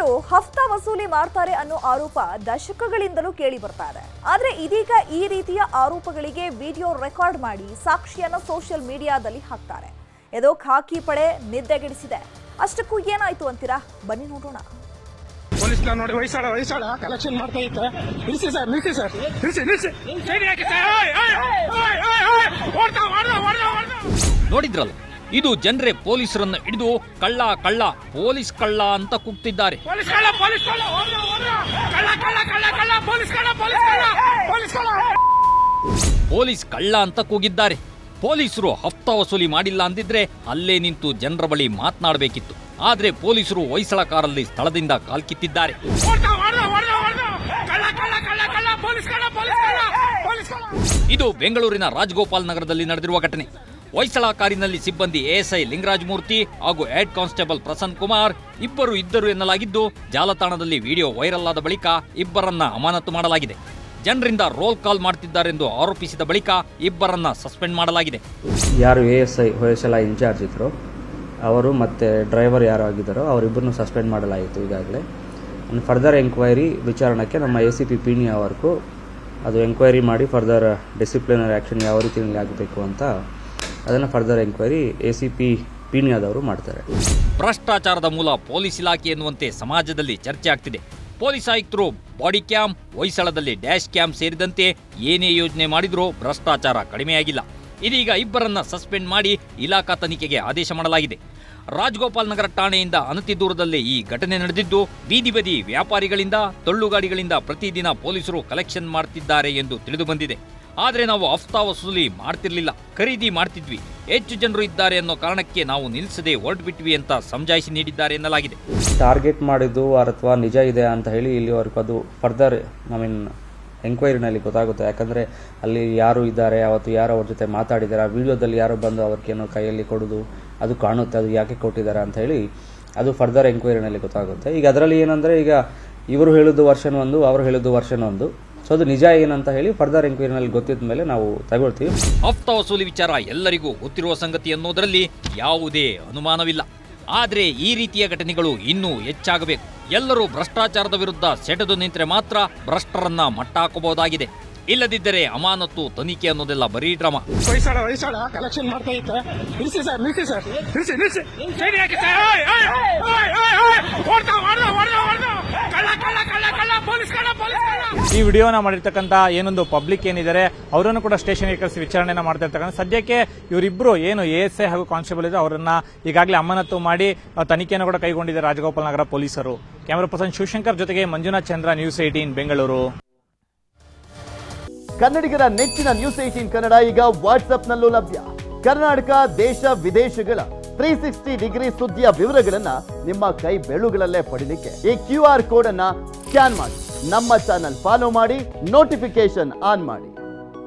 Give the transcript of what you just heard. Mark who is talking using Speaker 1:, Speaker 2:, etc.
Speaker 1: ಪೊಲೀಸರು ಹಫ್ತಾ ವಸೂಲಿ ಮಾಡ್ತಾರೆ ಅನ್ನೋ ಆರೋಪ ದಶಕಗಳಿಂದಲೂ ಕೇಳಿ ಬರ್ತಾ ಇದೆ ಆದ್ರೆ ಇದೀಗ ಈ ರೀತಿಯ ಆರೋಪಗಳಿಗೆ ವಿಡಿಯೋ ರೆಕಾರ್ಡ್ ಮಾಡಿ ಸಾಕ್ಷಿಯನ್ನ ಸೋಷಿಯಲ್ ಮೀಡಿಯಾದಲ್ಲಿ ಹಾಕ್ತಾರೆ ಇದೋ ಖಾಕಿ ಪಡೆ ನಿದ್ದೆಗೆಡಿಸಿದೆ ಅಷ್ಟಕ್ಕೂ ಏನಾಯ್ತು ಅಂತೀರಾ ಬನ್ನಿ ನೋಡೋಣ
Speaker 2: ಪೊಲೀಸ್ ನೋಡಿ ವಯಸ್ಸಾಳ ವಯಸ್ಸಾಳ ಕಲೆಕ್ಷನ್ ಮಾಡ್ತಾ ಇತ್ತು ನಿಲ್ಸಿ ಸರ್ ನಿಲ್ಸಿ ಸರ್ ನಿಲ್ಸಿ ನಿಲ್ಸಿ ಸೈಡ್ ಹಾಕಿ ಸರ್ ಓಯ್, ಓಯ್, ಓಯ್, ಓಯ್, ಓಯ್, ಓಡ್ತಾ ಓಡ್ದ ಓಡ್ದ ಓಡ್ದ
Speaker 3: ನೋಡಿದ್ರಲ್ಲ ಇದು ಜನರೇ ಪೊಲೀಸರನ್ನ ಹಿಡಿದು ಕಳ್ಳ ಕಳ್ಳ ಪೊಲೀಸ್ ಕಳ್ಳ ಅಂತ ಕೂಗ್ತಿದ್ದಾರೆ
Speaker 2: ಪೊಲೀಸ್ ಕಳ್ಳ ಪೊಲೀಸ್ ಕಳ್ಳ ಓಡ್ದ ಓಡ್ದ ಕಳ್ಳ ಕಳ್ಳ ಕಳ್ಳ ಕಳ್ಳ ಪೊಲೀಸ್ ಕಳ್ಳ ಪೊಲೀಸ್ ಕಳ್ಳ ಪೊಲೀಸ್ ಕಳ್ಳ
Speaker 3: ಪೊಲೀಸ್ ಕಳ್ಳ ಅಂತ ಕೂಗಿದ್ದಾರೆ ಪೊಲೀಸರು ಹಫ್ತಾ ವಸೂಲಿ ಮಾಡಿಲ್ಲ ಅಂದಿದ್ರೆ ಅಲ್ಲೇ ನಿಂತು ಜನರ ಬಳಿ ಮಾತನಾಡಬೇಕಿತ್ತು ಆದ್ರೆ ಪೊಲೀಸರು ಹೊಯ್ಸಳ ಕಾರಲ್ಲಿ ಸ್ಥಳದಿಂದ ಕಾಲ್ಕಿತ್ತಿದ್ದಾರೆ
Speaker 2: ಓಡ್ತಾ ಓಡ್ದ ಓಡ್ದ ಓಡ್ದ ಕಳ್ಳ ಕಳ್ಳ ಕಳ್ಳ ಕಳ್ಳ ಪೊಲೀಸ್ ಕಳ್ಳ ಪೊಲೀಸ್ ಕಳ್ಳ ಪೊಲೀಸ್ ಕಳ್ಳ
Speaker 3: ಇದು ಬೆಂಗಳೂರಿನ ರಾಜಗೋಪಾಲ್ ನಗರದಲ್ಲಿ ನಡೆದಿರುವ ಘಟನೆ ಹೊಯ್ಸಳ ಕಾರಿನಲ್ಲಿ ಸಿಬ್ಬಂದಿ ಎಎಸ್ಐ ಲಿಂಗರಾಜ್ ಮೂರ್ತಿ ಹಾಗೂ ಹೆಡ್ ಕಾನ್ಸ್ಟೇಬಲ್ ಪ್ರಸನ್ನ ಕುಮಾರ್ ಇಬ್ಬರು ಇದ್ದರು ಎನ್ನಲಾಗಿದ್ದು ಜಾಲತಾಣದಲ್ಲಿ ವಿಡಿಯೋ ವೈರಲ್ ಆದ ಬಳಿಕ ಇಬ್ಬರನ್ನ ಅಮಾನತು ಮಾಡಲಾಗಿದೆ ಜನರಿಂದ ರೋಲ್ ಕಾಲ್ ಮಾಡ್ತಿದ್ದಾರೆಂದು ಆರೋಪಿಸಿದ ಬಳಿಕ ಇಬ್ಬರನ್ನ ಸಸ್ಪೆಂಡ್ ಮಾಡಲಾಗಿದೆ
Speaker 4: ಯಾರು A S I Hoysala incharge ಇದ್ದರು ಅವರು ಮತ್ತು ಡ್ರೈವರ್ ಯಾರು ಆಗಿದ್ದಾರೋ ಅವರಿಬ್ಬರನ್ನು ಸಸ್ಪೆಂಡ್ ಮಾಡಲಾಯಿತು ಈಗಾಗಲೇ ಫರ್ದರ್ ಎಂಕ್ವೈರಿ ವಿಚಾರಣಕ್ಕೆ ನಮ್ಮ ಎ ಸಿ ಪಿ ಪೀಣಿ ಅವರಿಗೂ ಅದು ಎಂಕ್ವೈರಿ ಮಾಡಿ ಫರ್ದರ್ ಡಿಸಿಪ್ಲಿನರಿ ಆ್ಯಕ್ಷನ್ ಯಾವ ರೀತಿಯಲ್ಲಿ ಆಗಬೇಕು ಅಂತ ಅದನ್ನು further enquiry A C P ಪೀಣಿಯಾದವರು ಮಾಡ್ತಾರೆ
Speaker 3: ಭ್ರಷ್ಟಾಚಾರದ ಮೂಲ ಪೊಲೀಸ್ ಇಲಾಖೆ ಎನ್ನುವಂತೆ ಸಮಾಜದಲ್ಲಿ ಚರ್ಚೆ ಆಗ್ತಿದೆ ಪೊಲೀಸ್ ಆಯುಕ್ತರು ಬಾಡಿ ಕ್ಯಾಮ್ ಹೊಯ್ಸಳದಲ್ಲಿ ಡ್ಯಾಶ್ ಕ್ಯಾಮ್ ಸೇರಿದಂತೆ ಏನೇ ಯೋಜನೆ ಮಾಡಿದ್ರೂ ಭ್ರಷ್ಟಾಚಾರ ಕಡಿಮೆಯಾಗಿಲ್ಲ ಇದೀಗ ಇಬ್ಬರನ್ನ ಸಸ್ಪೆಂಡ್ ಮಾಡಿ ಇಲಾಖಾ ತನಿಖೆಗೆ ಆದೇಶ ಮಾಡಲಾಗಿದೆ ರಾಜಗೋಪಾಲ್ ನಗರ ಠಾಣೆಯಿಂದ ಅನತಿ ದೂರದಲ್ಲೇ ಈ ಘಟನೆ ನಡೆದಿದ್ದು ಬೀದಿ ಬದಿ ವ್ಯಾಪಾರಿಗಳಿಂದ ತಳ್ಳುಗಾಡಿಗಳಿಂದ ಪ್ರತಿದಿನ ಪೊಲೀಸರು ಕಲೆಕ್ಷನ್ ಮಾಡ್ತಿದ್ದಾರೆ ಎಂದು ತಿಳಿದು ಬಂದಿದೆ ಆದರೆ ನಾವು ಹಫ್ತಾ ವಸೂಲಿ ಮಾಡ್ತಿರ್ಲಿಲ್ಲ ಖರೀದಿ ಮಾಡ್ತಿದ್ವಿ ಹೆಚ್ಚು ಜನರು ಇದ್ದಾರೆ ಅನ್ನೋ ಕಾರಣಕ್ಕೆ ನಾವು ನಿಲ್ಲಿಸದೆ ಹೊರಟುಬಿಟ್ವಿ ಅಂತ ಸಮಜಾಯಿಸಿ ನೀಡಿದ್ದಾರೆ ಎನ್ನಲಾಗಿದೆ
Speaker 4: ಟಾರ್ಗೆಟ್ ಮಾಡಿದ್ದು ಅಥವಾ ನಿಜ ಇದೆ ಅಂತ ಹೇಳಿ ಇಲ್ಲಿವರೆಗೂ ಅದು ಫರ್ದರ್ ಐ ಮೀನ್ ಎಂಕ್ವೈರಿನಲ್ಲಿ ಗೊತ್ತಾಗುತ್ತೆ ಯಾಕಂದರೆ ಅಲ್ಲಿ ಯಾರು ಇದ್ದಾರೆ ಅವತ್ತು ಯಾರು ಅವ್ರ ಜೊತೆ ಮಾತಾಡಿದ್ದಾರೆ ಆ ವಿಡಿಯೋದಲ್ಲಿ ಯಾರೋ ಬಂದು ಅವ್ರಿಗೇನೋ ಕೈಯಲ್ಲಿ ಕೊಡೋದು ಅದು ಕಾಣುತ್ತೆ ಅದು ಯಾಕೆ ಕೊಟ್ಟಿದ್ದಾರೆ ಅಂತ ಹೇಳಿ ಅದು ಫರ್ದರ್ ಎಂಕ್ವೈರಿನಲ್ಲಿ ಗೊತ್ತಾಗುತ್ತೆ ಈಗ ಅದರಲ್ಲಿ ಏನಂದರೆ ಈಗ ಇವರು ಹೇಳೋದು ವರ್ಷನ್ ಒಂದು ಅವರು ಹೇಳೋದು ವರ್ಷನ್ ಒಂದು ಸೊ ಅದು ನಿಜ ಏನಂತ ಹೇಳಿ ಫರ್ದರ್ ಎಂಕ್ವೈರಿನಲ್ಲಿ ಗೊತ್ತಿದ್ದ ಮೇಲೆ ನಾವು ತಗೊಳ್ತೀವಿ
Speaker 3: ಹಫ್ತಾ ವಸೂಲಿ ವಿಚಾರ ಎಲ್ಲರಿಗೂ ಗೊತ್ತಿರುವ ಸಂಗತಿ ಅನ್ನೋದರಲ್ಲಿ ಯಾವುದೇ ಅನುಮಾನವಿಲ್ಲ ಆದರೆ ಈ ರೀತಿಯ ಘಟನೆಗಳು ಇನ್ನೂ ಹೆಚ್ಚಾಗಬೇಕು ಎಲ್ಲರೂ ಭ್ರಷ್ಟಾಚಾರದ ವಿರುದ್ಧ ಸೆಟೆದು ನಿಂತರೆ ಮಾತ್ರ ಭ್ರಷ್ಟರನ್ನ ಮಟ್ಟ ಹಾಕಬಹುದಾಗಿದೆ ಇಲ್ಲದಿದ್ದರೆ ಅಮಾನತು ತನಿಖೆ ಅನ್ನೋದೆಲ್ಲ ಬರೀ ಡ್ರಾಮಾ
Speaker 2: ವಯಸ್ಸಾಳ ವಯಸ್ಸಾಳ ಕಲೆಕ್ಷನ್ ಮಾಡ್ತಾ ಇತ್ತು ನಿಲ್ಸಿ ಸರ್ ನಿಲ್ಸಿ ಸರ್ ನಿಲ್ಸಿ ನಿಲ್ಸಿ ಸೈಡ್ ಹಾಕಿ ಸರ್ ಓಯ್, ಓಯ್, ಓಯ್, ಓಯ್, ಓಯ್, ಓಡ್ತಾ ಓಡ್ದ ಓಡ್ದ ಓಡ್ದ ಕಳ್ಳ ಕಳ್ಳ ಕಳ್ಳ ಕಳ್ಳ ಪೊಲೀಸ್ ಕಳ್ಳ ಪೊಲೀಸ್ ಕಳ್ಳ
Speaker 5: ಈ ವಿಡಿಯೋನ ಮಾಡಿರ್ತಕ್ಕಂಥ ಏನೊಂದು ಪಬ್ಲಿಕ್ ಏನಿದ್ದಾರೆ ಅವರನ್ನು ಕೂಡ ಸ್ಟೇಷನ್ಗೆ ಕರೆಸಿ ವಿಚಾರಣೆನ ಮಾಡ್ತಾ ಇರ್ತಕ್ಕಂಥ ಸದ್ಯಕ್ಕೆ ಇವರಿಬ್ಬರು ಏನು ಎ ಎಸ್ ಐ ಹಾಗೂ ಕಾನ್ಸ್ಟೇಬಲ್ ಇದೆ ಅವರನ್ನ ಈಗಾಗಲೇ ಅಮಾನತು ಮಾಡಿ ಆ, ತನಿಖೆಯನ್ನು ಕೂಡ ಕೈಗೊಂಡಿದ್ದಾರೆ ರಾಜಗೋಪಾಲ್ ನಗರ ಪೊಲೀಸರು ಕ್ಯಾಮರಾ ಪರ್ಸನ್ ಶಿವಶಂಕರ್ ಜೊತೆಗೆ ಮಂಜುನಾಥ್ ಚಂದ್ರ ನ್ಯೂಸ್ ಏಟೀನ್ ಬೆಂಗಳೂರು
Speaker 6: ಕನ್ನಡಿಗರ ನೆಚ್ಚಿನ ನ್ಯೂಸ್ ಏಟೀನ್ ಕನ್ನಡ ಈಗ ವಾಟ್ಸ್ಆಪ್ನಲ್ಲೂ ಲಭ್ಯ ಕರ್ನಾಟಕ ದೇಶ ವಿದೇಶಗಳ ತ್ರೀ ಸಿಕ್ಸ್ಟಿ ಡಿಗ್ರಿ ಸುದ್ದಿಯ ವಿವರಗಳನ್ನ ನಿಮ್ಮ ಕೈ ಬೆಳುಗಳಲ್ಲೇ ಪಡಿಲಿಕ್ಕೆ ಈ ಕ್ಯೂ ಆರ್ ಕೋಡ್ ಅನ್ನ ಸ್ಕ್ಯಾನ್ ಮಾಡಿ ನಮ್ಮ ಚಾನಲ್ ಫಾಲೋ ಮಾಡಿ ನೋಟಿಫಿಕೇಶನ್ ಆನ್ ಮಾಡಿ